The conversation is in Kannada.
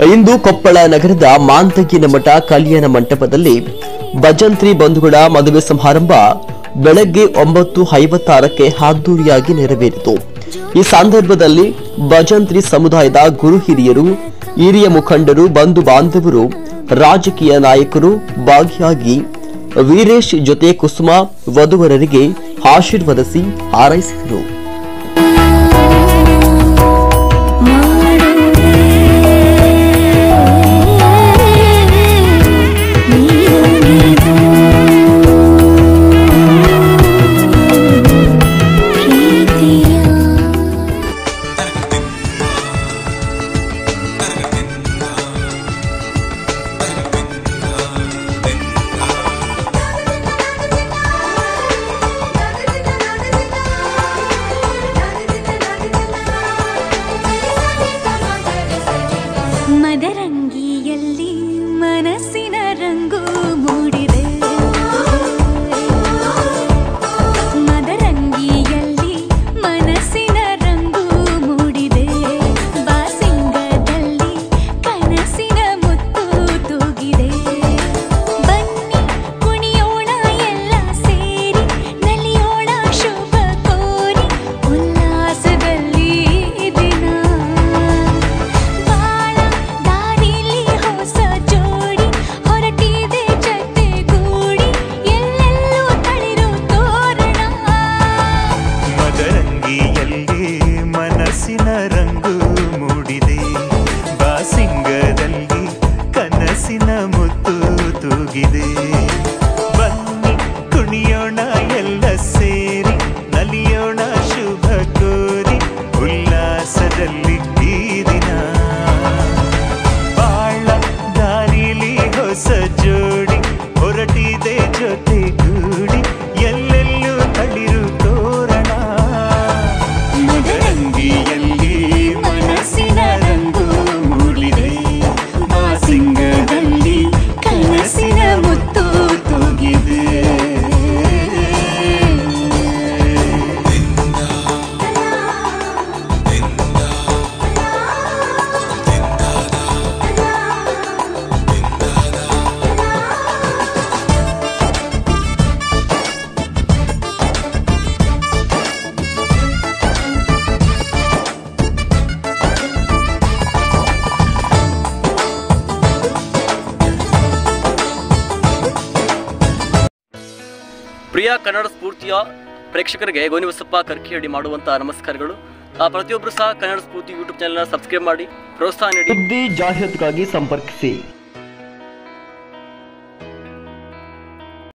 ಇಂದು ಕೊಪ್ಪಳ ನಗರದ ಮಾಂತಗಿನ ಮಠ ಕಲ್ಯಾಣ ಮಂಟಪದಲ್ಲಿ ಭಜಂತ್ರಿ ಬಂಧುಗಳ ಮದುವೆ ಸಮಾರಂಭ ಬೆಳಗ್ಗೆ ಒಂಬತ್ತು ಐವತ್ತಾರಕ್ಕೆ ಹಾದ್ದೂರಿಯಾಗಿ ನೆರವೇರಿತು ಈ ಸಂದರ್ಭದಲ್ಲಿ ಭಜಂತ್ರಿ ಸಮುದಾಯದ ಗುರು ಹಿರಿಯರು ಹಿರಿಯ ಮುಖಂಡರು ಬಂಧು ಬಾಂಧವರು ರಾಜಕೀಯ ನಾಯಕರು ಭಾಗಿಯಾಗಿ ವೀರೇಶ್ ಜೊತೆ ಕುಸುಮ ವಧುವರರಿಗೆ ಆಶೀರ್ವದಿಸಿ ಹಾರೈಸಿದರು ಮದರಂಗಿಯಲ್ಲಿ ಮನಸ್ಸಿನ ರಂಗು ಮೂಡಿದೆ ಮದರಂಗಿಯಲ್ಲಿ ಮನಸ್ಸಿನ ರಂಗು ಮೂಡಿದೆ ಬಾಸಿಂಗದಲ್ಲಿ ಕನಸಿನ ಮುತ್ತು ತೂಗಿದೆ ಬನ್ನಿ ಕುಣಿಯೋಣ ಎಲ್ಲ ಸೇರಿ ನಲಿಯೋಣ ಶುಭ ಕೋರಿ ಉಲ್ಲಾಸದಲ್ಲಿ ದಿನ ಬಾಳ ದಾರಿಲಿ ಹೊಸ ಜೋಡಿ ಹೊರಟಿದೆ ಜೊತೆಗೂಡಿ ಎಲ್ಲೆಲ್ಲೂ ತಳಿರು ತೋರಣ ಮದರಂಗಿಯಲ್ಲಿ ಮನಸ್ಸಿನ ರಂಗು ಮೂಡಿದೆ ಬಾಸಿಂಗದಲ್ಲಿ ಕನಸಿನ ಮುತ್ತು ತೂಗಿದೆ ಬನ್ನಿ ಕುಣಿಯೋಣ ಎಲ್ಲ ಸೇರಿ ನಲಿಯೋಣ ಶುಭ ಕೋರಿ ಉಲ್ಲಾಸದಲ್ಲಿ ಈ ದಿನ ಬಾಳ ದಾರಿಲಿ ಹೊಸ ಜೋಡಿ ಹೊರಟಿದೆ ಜೊತೆಗೂಡಿ ಎಲ್ಲೆಲ್ಲೂ ತಳಿರು ತೋರಣ ಮದರಂಗಿಯಲ್ಲಿ ಮನಸ್ಸಿನ ರಂಗು ಮೂಡಿದೆ ಮಾಸಿಂಗದಲ್ಲಿ ಕನಸಿನ ಮುತ್ತು ತೂಗಿದೆ ಪ್ರಿಯ ಕನ್ನಡ ಸ್ಫೂರ್ತಿಯ ಪ್ರೇಕ್ಷಕರಿಗೆ ಗೋನಿಬಸಪ್ಪ ಕರ್ಕಿಹಳ್ಳಿ ಮಾಡುವಂತ ನಮಸ್ಕಾರಗಳು ಆ, ಪ್ರತಿಯೊಬ್ಬರು ಸಹ ಕನ್ನಡ ಸ್ಫೂರ್ತಿ ಯೂಟ್ಯೂಬ್ ಚಾನೆಲ್ನ ಸಬ್ಸ್ಕ್ರೈಬ್ ಮಾಡಿ ಪ್ರೋತ್ಸಾಹ ನೀಡಿ ಸುದ್ದಿ ಜಾಹೀರಾತುಗಾಗಿ ಸಂಪರ್ಕಿಸಿ